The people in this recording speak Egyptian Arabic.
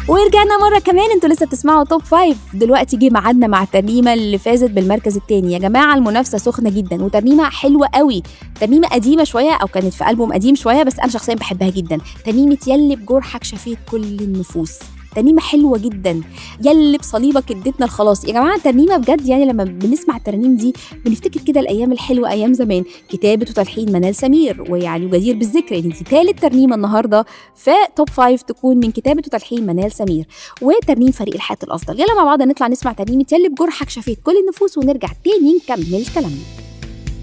ورجعنا مرة كمان انتوا لسه بتسمعوا توب فايف دلوقتي جه ميعادنا مع الترنيمة اللي فازت بالمركز التاني يا جماعة المنافسة سخنة جدا وترنيمة حلوة قوي ترنيمة قديمة شوية أو كانت في ألبوم قديم شوية بس أنا شخصيا بحبها جدا ترنيمة يلي بجرحك شفيت كل النفوس ترنيمة حلوة جدا يلي بصليبك اديتنا الخلاص يا جماعة الترنيمة بجد يعني لما بنسمع الترانيم دي بنفتكر كده الأيام الحلوة أيام زمان كتابة وتلحين منال سمير ويعني وجدير بالذكر ان دي تالت ترنيمة النهاردة في توب فايف تكون من كتابة وتلحين منال سمير وترنيم فريق الحياة الأفضل يلا مع بعض نطلع نسمع ترنيمة يلي بجرحك شفيت كل النفوس ونرجع تاني نكمل كلامنا